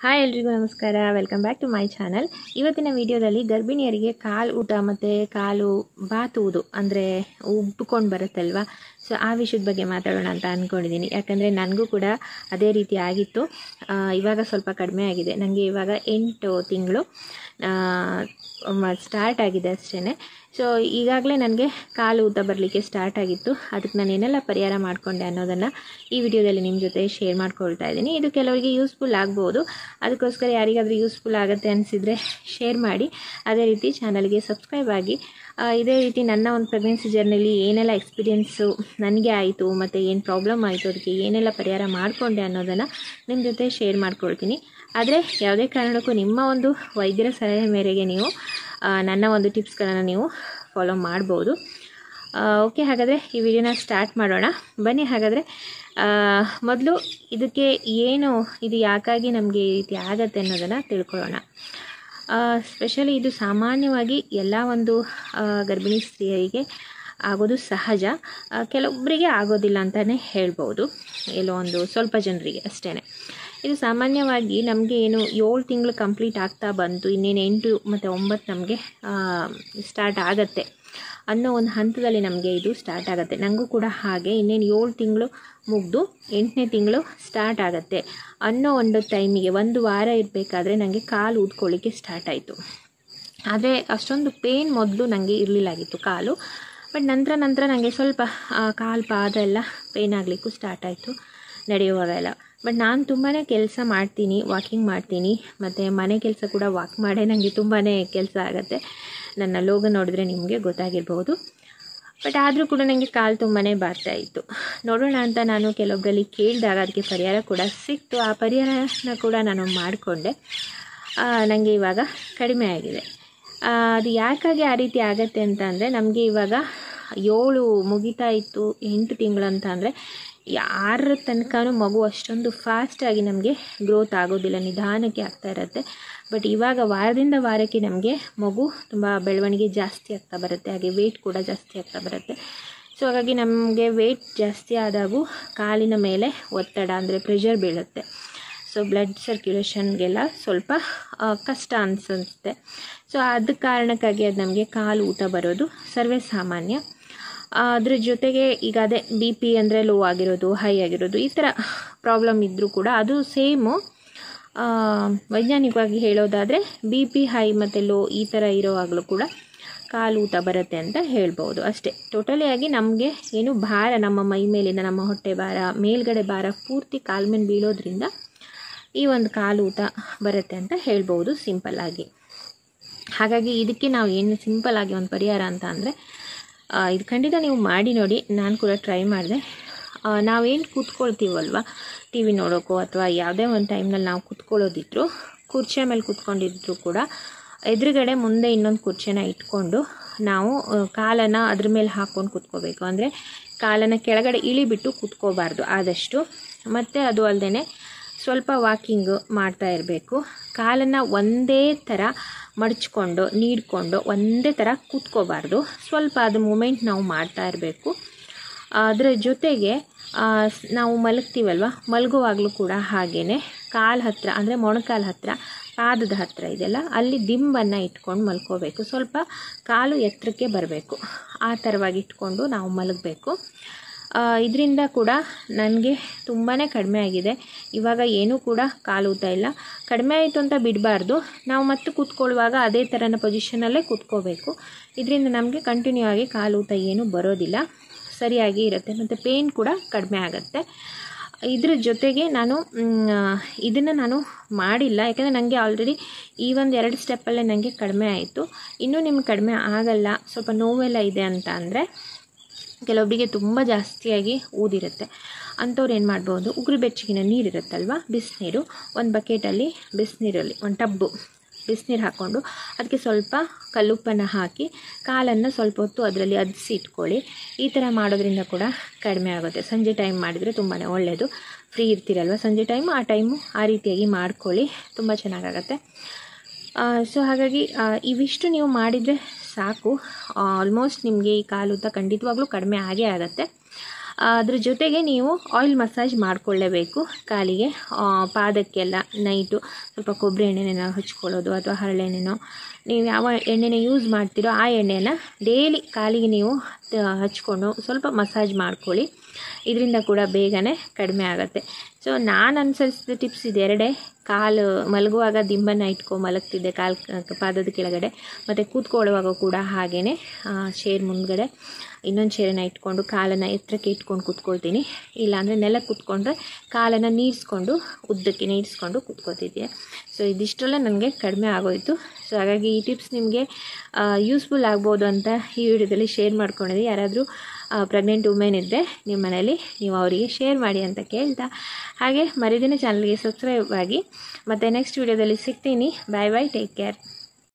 hi ಎಲ್ರಿಗೂ ನಮಸ್ಕಾರ welcome back to my channel ಇವತ್ತಿನ ವಿಡಿಯೋದಲ್ಲಿ ಗರ್ಭಿಣಿಯರಿಗೆ ಕಾಲು ಊಟ ಮತ್ತು ಕಾಲು ಬಾತುವುದು ಅಂದರೆ ಉಬ್ಬಿಕೊಂಡು ಬರುತ್ತಲ್ವ ಸೊ ಆ ವಿಷಯದ ಬಗ್ಗೆ ಮಾತಾಡೋಣ ಅಂತ ಅಂದ್ಕೊಂಡಿದ್ದೀನಿ ಯಾಕಂದರೆ ನನಗೂ ಕೂಡ ಅದೇ ರೀತಿ ಆಗಿತ್ತು ಆ, ಇವಾಗ ಸ್ವಲ್ಪ ಕಡಿಮೆ ಆಗಿದೆ ನನಗೆ ಇವಾಗ ಎಂಟು ತಿಂಗಳು ಸ್ಟಾರ್ಟ್ ಆಗಿದೆ ಅಷ್ಟೇ ಸೊ ಈಗಾಗಲೇ ನನಗೆ ಕಾಲು ಊತ ಬರಲಿಕ್ಕೆ ಸ್ಟಾರ್ಟ್ ಆಗಿತ್ತು ಅದಕ್ಕೆ ನಾನು ಏನೆಲ್ಲ ಪರಿಹಾರ ಮಾಡಿಕೊಂಡೆ ಅನ್ನೋದನ್ನು ಈ ವಿಡಿಯೋದಲ್ಲಿ ನಿಮ್ಮ ಜೊತೆ ಶೇರ್ ಮಾಡ್ಕೊಳ್ತಾ ಇದ್ದೀನಿ ಇದು ಕೆಲವರಿಗೆ ಯೂಸ್ಫುಲ್ ಆಗ್ಬೋದು ಅದಕ್ಕೋಸ್ಕರ ಯಾರಿಗಾದರೂ ಯೂಸ್ಫುಲ್ ಆಗುತ್ತೆ ಅನಿಸಿದರೆ ಶೇರ್ ಮಾಡಿ ಅದೇ ರೀತಿ ಚಾನಲ್ಗೆ ಸಬ್ಸ್ಕ್ರೈಬ್ ಆಗಿ ಆ, ಇದೇ ರೀತಿ ನನ್ನ ಒಂದು ಪ್ರೆಗ್ನೆನ್ಸಿ ಜರ್ನಿಲಿ ಏನೆಲ್ಲ ಎಕ್ಸ್ಪೀರಿಯೆನ್ಸು ನನಗೆ ಆಯಿತು ಮತ್ತು ಏನು ಪ್ರಾಬ್ಲಮ್ ಆಯಿತು ಅದಕ್ಕೆ ಏನೆಲ್ಲ ಪರಿಹಾರ ಮಾಡಿಕೊಂಡೆ ಅನ್ನೋದನ್ನು ನಿಮ್ಮ ಜೊತೆ ಶೇರ್ ಮಾಡ್ಕೊಳ್ತೀನಿ ಆದರೆ ಯಾವುದೇ ಕಾರಣಕ್ಕೂ ನಿಮ್ಮ ಒಂದು ವೈದ್ಯರ ಸಲಹೆ ಮೇರೆಗೆ ನೀವು ಆ, ನನ್ನ ಒಂದು ಟಿಪ್ಸ್ಗಳನ್ನು ನೀವು ಫಾಲೋ ಮಾಡ್ಬೋದು ಓಕೆ ಹಾಗಾದರೆ ಈ ವಿಡಿಯೋನ ಸ್ಟಾರ್ಟ್ ಮಾಡೋಣ ಬನ್ನಿ ಹಾಗಾದರೆ ಮೊದಲು ಇದಕ್ಕೆ ಏನು ಇದು ಯಾಕಾಗಿ ನಮಗೆ ಈ ರೀತಿ ಆಗತ್ತೆ ಅನ್ನೋದನ್ನು ತಿಳ್ಕೊಳ್ಳೋಣ ಸ್ಪೆಷಲಿ ಇದು ಸಾಮಾನ್ಯವಾಗಿ ಎಲ್ಲ ಒಂದು ಆ, ಗರ್ಭಿಣಿ ಸ್ತ್ರೀಯರಿಗೆ ಆಗೋದು ಸಹಜ ಆ, ಕೆಲವೊಬ್ಬರಿಗೆ ಆಗೋದಿಲ್ಲ ಅಂತಲೇ ಹೇಳ್ಬೋದು ಎಲ್ಲೋ ಒಂದು ಸ್ವಲ್ಪ ಜನರಿಗೆ ಅಷ್ಟೇ ಇದು ಸಾಮಾನ್ಯವಾಗಿ ನಮಗೆ ಏನು ಏಳು ತಿಂಗಳು ಕಂಪ್ಲೀಟ್ ಆಗ್ತಾ ಬಂತು ಇನ್ನೇನು ಎಂಟು ಮತ್ತು ಒಂಬತ್ತು ನಮಗೆ ಸ್ಟಾರ್ಟ್ ಆಗತ್ತೆ ಅನ್ನೋ ಒಂದು ಹಂತದಲ್ಲಿ ನಮಗೆ ಇದು ಸ್ಟಾರ್ಟ್ ಆಗುತ್ತೆ ನನಗೂ ಕೂಡ ಹಾಗೆ ಇನ್ನೇನು ಏಳು ತಿಂಗಳು ಮುಗಿದು ಎಂಟನೇ ತಿಂಗಳು ಸ್ಟಾರ್ಟ್ ಆಗುತ್ತೆ ಅನ್ನೋ ಒಂದು ಟೈಮಿಗೆ ಒಂದು ವಾರ ಇರಬೇಕಾದ್ರೆ ನನಗೆ ಕಾಲು ಊದ್ಕೊಳ್ಳಿಕ್ಕೆ ಸ್ಟಾರ್ಟ್ ಆಯಿತು ಆದರೆ ಅಷ್ಟೊಂದು ಪೇನ್ ಮೊದಲು ನನಗೆ ಇರಲಿಲ್ಲಾಗಿತ್ತು ಕಾಲು ಬಟ್ ನಂತರ ನಂತರ ನನಗೆ ಸ್ವಲ್ಪ ಆ, ಕಾಲು ಪಾದ ಎಲ್ಲ ಪೇನ್ ಆಗಲಿಕ್ಕೂ ಸ್ಟಾರ್ಟ್ ಆಯಿತು ನಡೆಯುವಾಗ ಎಲ್ಲ ಬಟ್ ನಾನು ತುಂಬಾ ಕೆಲಸ ಮಾಡ್ತೀನಿ ವಾಕಿಂಗ್ ಮಾಡ್ತೀನಿ ಮತ್ತು ಮನೆ ಕೆಲಸ ಕೂಡ ವಾಕ್ ಮಾಡೇ ನನಗೆ ತುಂಬಾ ಕೆಲಸ ಆಗುತ್ತೆ ನನ್ನ ಲೋಗ ನೋಡಿದ್ರೆ ನಿಮಗೆ ಗೊತ್ತಾಗಿರ್ಬೋದು ಬಟ್ ಆದರೂ ಕೂಡ ನನಗೆ ಕಾಲು ತುಂಬಾ ಬರ್ತಾ ಇತ್ತು ನೋಡೋಣ ಅಂತ ನಾನು ಕೆಲವೊಬ್ಬರಲ್ಲಿ ಕೇಳಿದಾಗ ಅದಕ್ಕೆ ಪರಿಹಾರ ಕೂಡ ಸಿಕ್ತು ಆ ಪರಿಹಾರನ ಕೂಡ ನಾನು ಮಾಡಿಕೊಂಡೆ ನನಗೆ ಇವಾಗ ಕಡಿಮೆ ಆಗಿದೆ ಆ, ಅದು ಯಾಕಾಗಿ ಆ ರೀತಿ ಆಗತ್ತೆ ಅಂತ ಅಂದರೆ ನಮಗೆ ಇವಾಗ ಏಳು ಮುಗಿತಾ ಇತ್ತು ಎಂಟು ತಿಂಗಳು ಅಂತ ಅಂದರೆ ಯಾರ ತನಕನೂ ಮಗು ಅಷ್ಟೊಂದು ಫಾಸ್ಟಾಗಿ ನಮಗೆ ಗ್ರೋತ್ ಆಗೋದಿಲ್ಲ ನಿಧಾನಕ್ಕೆ ಆಗ್ತಾ ಇರುತ್ತೆ ಬಟ್ ಇವಾಗ ವಾರದಿಂದ ವಾರಕ್ಕೆ ನಮಗೆ ಮಗು ತುಂಬ ಬೆಳವಣಿಗೆ ಜಾಸ್ತಿ ಆಗ್ತಾ ಬರುತ್ತೆ ಹಾಗೆ ವೆಯ್ಟ್ ಕೂಡ ಜಾಸ್ತಿ ಆಗ್ತಾ ಬರುತ್ತೆ ಸೊ ಹಾಗಾಗಿ ನಮಗೆ ವೆಯ್ಟ್ ಜಾಸ್ತಿ ಆದಾಗೂ ಕಾಲಿನ ಮೇಲೆ ಒತ್ತಡ ಅಂದರೆ ಪ್ರೆಷರ್ ಬೀಳುತ್ತೆ ಸೊ ಬ್ಲಡ್ ಸರ್ಕ್ಯುಲೇಷನ್ಗೆಲ್ಲ ಸ್ವಲ್ಪ ಆ, ಕಷ್ಟ ಅನಿಸುತ್ತೆ ಸೊ ಅದ ಕಾರಣಕ್ಕಾಗಿ ಅದು ನಮಗೆ ಕಾಲು ಊತ ಬರೋದು ಸರ್ವೇ ಸಾಮಾನ್ಯ ಆ, ಅದ್ರ ಜೊತೆಗೆ ಈಗ ಅದೇ ಬಿ ಪಿ ಅಂದರೆ ಲೋ ಆಗಿರೋದು ಹೈ ಆಗಿರೋದು ಈ ಥರ ಪ್ರಾಬ್ಲಮ್ ಇದ್ದರೂ ಕೂಡ ಅದು ಸೇಮು ವೈಜ್ಞಾನಿಕವಾಗಿ ಹೇಳೋದಾದರೆ ಬಿ ಪಿ ಹೈ ಮತ್ತು ಲೋ ಈ ಥರ ಇರೋವಾಗಲೂ ಕೂಡ ಕಾಲು ಊತ ಬರುತ್ತೆ ಅಂತ ಹೇಳ್ಬೋದು ಅಷ್ಟೇ ಟೋಟಲಿ ಆಗಿ ನಮಗೆ ಏನು ಭಾರ ನಮ್ಮ ಮೈ ಮೇಲಿಂದ ನಮ್ಮ ಹೊಟ್ಟೆ ಭಾರ ಮೇಲ್ಗಡೆ ಭಾರ ಪೂರ್ತಿ ಕಾಲು ಮೇಲೆ ಬೀಳೋದ್ರಿಂದ ಈ ಒಂದು ಕಾಲು ಊತ ಬರುತ್ತೆ ಅಂತ ಹೇಳ್ಬೋದು ಸಿಂಪಲ್ ಆಗಿ ಹಾಗಾಗಿ ಇದಕ್ಕೆ ನಾವು ಏನು ಸಿಂಪಲ್ ಆಗಿ ಒಂದು ಪರಿಹಾರ ಅಂತ ಅಂದರೆ ಇದು ಖಂಡಿತ ನೀವು ಮಾಡಿ ನೋಡಿ ನಾನು ಕೂಡ ಟ್ರೈ ಮಾಡಿದೆ ನಾವೇನು ಕೂತ್ಕೊಳ್ತೀವಲ್ವ ಟಿ ವಿ ನೋಡೋಕ್ಕೋ ಅಥವಾ ಯಾವುದೇ ಒಂದು ಟೈಮ್ನಲ್ಲಿ ನಾವು ಕೂತ್ಕೊಳ್ಳೋದಿದ್ರು ಕುರ್ಚಿಯ ಮೇಲೆ ಕೂತ್ಕೊಂಡಿದ್ರು ಕೂಡ ಎದುರುಗಡೆ ಮುಂದೆ ಇನ್ನೊಂದು ಕುರ್ಚಿನ ಇಟ್ಕೊಂಡು ನಾವು ಕಾಲನ್ನು ಅದ್ರ ಮೇಲೆ ಹಾಕ್ಕೊಂಡು ಕೂತ್ಕೋಬೇಕು ಅಂದರೆ ಕಾಲನ್ನು ಕೆಳಗಡೆ ಇಳಿಬಿಟ್ಟು ಕೂತ್ಕೋಬಾರ್ದು ಆದಷ್ಟು ಮತ್ತು ಅದು ಅಲ್ಲದೆ ಸ್ವಲ್ಪ ವಾಕಿಂಗ್ ಮಾಡ್ತಾ ಇರಬೇಕು ಕಾಲನ್ನು ಒಂದೇ ಥರ ಮಡಚ್ಕೊಂಡು ನೀಡ್ಕೊಂಡು ಒಂದೇ ಥರ ಕೂತ್ಕೋಬಾರ್ದು ಸ್ವಲ್ಪ ಅದು ಮೂಮೆಂಟ್ ನಾವು ಮಾಡ್ತಾ ಇರಬೇಕು ಅದರ ಜೊತೆಗೆ ಆ, ಸ್- ನಾವು ಮಲಗ್ತೀವಲ್ವ ಮಲಗುವಾಗಲೂ ಕೂಡ ಹಾಗೇ ಕಾಲು ಹತ್ತಿರ ಅಂದರೆ ಮೊಣಕಾಲು ಹತ್ತಿರ ಪಾದದ ಹತ್ತಿರ ಇದೆಲ್ಲ ಅಲ್ಲಿ ದಿಂಬನ್ನು ಇಟ್ಕೊಂಡು ಮಲ್ಕೋಬೇಕು ಸ್ವಲ್ಪ ಕಾಲು ಎತ್ತರಕ್ಕೆ ಬರಬೇಕು ಆ ಥರವಾಗಿ ಇಟ್ಕೊಂಡು ನಾವು ಮಲಗಬೇಕು ಇದರಿಂದ ಕೂಡ ನನಗೆ ತುಂಬಾ ಕಡಿಮೆ ಆಗಿದೆ ಇವಾಗ ಏನೂ ಕೂಡ ಕಾಲು ಊತ ಇಲ್ಲ ಕಡಿಮೆ ಆಯಿತು ಅಂತ ಬಿಡಬಾರ್ದು ನಾವು ಮತ್ತೆ ಕೂತ್ಕೊಳ್ಳುವಾಗ ಅದೇ ಥರನ ಪೊಸಿಷನಲ್ಲೇ ಕೂತ್ಕೋಬೇಕು ಇದರಿಂದ ನಮಗೆ ಕಂಟಿನ್ಯೂ ಆಗಿ ಕಾಲು ಊತ ಏನೂ ಬರೋದಿಲ್ಲ ಸರಿಯಾಗಿ ಇರುತ್ತೆ ಮತ್ತು ಪೇಯ್ನ್ ಕೂಡ ಕಡಿಮೆ ಆಗುತ್ತೆ ಇದ್ರ ಜೊತೆಗೆ ನಾನು ಇದನ್ನು ನಾನು ಮಾಡಿಲ್ಲ ಯಾಕಂದರೆ ನನಗೆ ಆಲ್ರೆಡಿ ಈ ಒಂದು ಎರಡು ಸ್ಟೆಪ್ಪಲ್ಲೇ ನನಗೆ ಕಡಿಮೆ ಆಯಿತು ಇನ್ನೂ ನಿಮ್ಗೆ ಕಡಿಮೆ ಆಗಲ್ಲ ಸ್ವಲ್ಪ ನೋವೆಲ್ಲ ಇದೆ ಅಂತ ಅಂದರೆ ಕೆಲವೊಬ್ಬರಿಗೆ ತುಂಬ ಜಾಸ್ತಿಯಾಗಿ ಊದಿರುತ್ತೆ ಅಂಥವ್ರು ಏನು ಮಾಡ್ಬೋದು ಉಗುರು ಬೆಚ್ಚಗಿನ ನೀರಿರುತ್ತಲ್ವ ಬಿಸಿನೀರು ಒಂದು ಬಕೆಟಲ್ಲಿ ಬಿಸಿನೀರಲ್ಲಿ ಒಂದು ಟಬ್ಬು ಬಿಸಿನೀರು ಹಾಕ್ಕೊಂಡು ಅದಕ್ಕೆ ಸ್ವಲ್ಪ ಕಲ್ಲುಪ್ಪನ್ನು ಹಾಕಿ ಕಾಲನ್ನು ಸ್ವಲ್ಪ ಹೊತ್ತು ಅದರಲ್ಲಿ ಅದಿಸಿ ಇಟ್ಕೊಳ್ಳಿ ಈ ಥರ ಮಾಡೋದ್ರಿಂದ ಕೂಡ ಕಡಿಮೆ ಆಗುತ್ತೆ ಸಂಜೆ ಟೈಮ್ ಮಾಡಿದರೆ ತುಂಬಾ ಒಳ್ಳೆಯದು ಫ್ರೀ ಇರ್ತೀರಲ್ವ ಸಂಜೆ ಟೈಮು ಆ ಟೈಮು ಆ ರೀತಿಯಾಗಿ ಮಾಡ್ಕೊಳ್ಳಿ ತುಂಬ ಚೆನ್ನಾಗಾಗತ್ತೆ ಸೊ ಹಾಗಾಗಿ ಆ, ಇವಿಷ್ಟು ನೀವು ಮಾಡಿದರೆ ಸಾಕು ಆಲ್ಮೋಸ್ಟ್ ನಿಮಗೆ ಈ ಕಾಲು ಉದ್ದ ಖಂಡಿತವಾಗ್ಲೂ ಕಡಿಮೆ ಆಗೇ ಆಗುತ್ತೆ ಅದ್ರ ಜೊತೆಗೆ ನೀವು ಆಯಿಲ್ ಮಸಾಜ್ ಮಾಡಿಕೊಳ್ಳೇಬೇಕು ಕಾಲಿಗೆ ಆ, ಪಾದಕ್ಕೆಲ್ಲ ನೈಟು ಸ್ವಲ್ಪ ಕೊಬ್ಬರಿ ಎಣ್ಣೆನ ಹಚ್ಕೊಳ್ಳೋದು ಅಥವಾ ಹರಳೆಣ್ಣೆನೋ ನೀವು ಯಾವ ಎಣ್ಣೆನ ಯೂಸ್ ಮಾಡ್ತೀರೋ ಆ ಎಣ್ಣೆನ ಡೈಲಿ ಕಾಲಿಗೆ ನೀವು ತ- ಹಚ್ಕೊಂಡು ಸ್ವಲ್ಪ ಮಸಾಜ್ ಮಾಡ್ಕೊಳ್ಳಿ ಇದರಿಂದ ಕೂಡ ಬೇಗನೆ ಕಡಿಮೆ ಆಗುತ್ತೆ ಸೊ ನಾನು ಅನುಸರಿಸಿದ ಟಿಪ್ಸ್ ಇದೆರಡೇ ಕಾಲು ಮಲಗುವಾಗ ದಿಂಬನ್ನು ಇಟ್ಕೊ ಮಲಗ್ತಿದ್ದೆ ಕಾಲು ಪಾದದ ಕೆಳಗಡೆ ಮತ್ತು ಕೂತ್ಕೊಳ್ಳುವಾಗ ಕೂಡ ಹಾಗೆಯೇ ಚೇರ್ ಮುಂದ್ಗಡೆ ಇನ್ನೊಂದು ಚೇರನ್ನು ಇಟ್ಕೊಂಡು ಕಾಲನ್ನು ಎತ್ತರಕ್ಕೆ ಇಟ್ಕೊಂಡು ಕೂತ್ಕೊಳ್ತೀನಿ ಇಲ್ಲಾಂದರೆ ನೆಲಕ್ಕೆ ಕೂತ್ಕೊಂಡ್ರೆ ಕಾಲನ್ನು ನೀಡಿಸ್ಕೊಂಡು ಉದ್ದಕ್ಕೆ ನೀಡಿಸ್ಕೊಂಡು ಕೂತ್ಕೋತಿದ್ದೆ ಸೊ ಇದಿಷ್ಟೆಲ್ಲ ನನಗೆ ಕಡಿಮೆ ಆಗೋಯಿತು ಸೊ ಹಾಗಾಗಿ ಈ ಟಿಪ್ಸ್ ನಿಮಗೆ ಯೂಸ್ಫುಲ್ ಆಗ್ಬೋದು ಅಂತ ಈ ವಿಡಿಯೋದಲ್ಲಿ ಶೇರ್ ಮಾಡ್ಕೊಂಡಿದ್ದೆ ಯಾರಾದರೂ ಪ್ರೆಗ್ನೆಂಟ್ ವುಮೆನ್ ಇದ್ದರೆ ನಿಮ್ಮ ಮನೇಲಿ ನೀವು ಅವರಿಗೆ ಶೇರ್ ಮಾಡಿ ಅಂತ ಕೇಳ್ತಾ ಹಾಗೆ ಮರಿದಿನ ಚಾನಲ್ಗೆ ಸಬ್ಸ್ಕ್ರೈಬ್ ಆಗಿ ಮತ್ತು ನೆಕ್ಸ್ಟ್ ವಿಡಿಯೋದಲ್ಲಿ ಸಿಗ್ತೀನಿ ಬಾಯ್ ಬಾಯ್ ಟೇಕ್ ಕೇರ್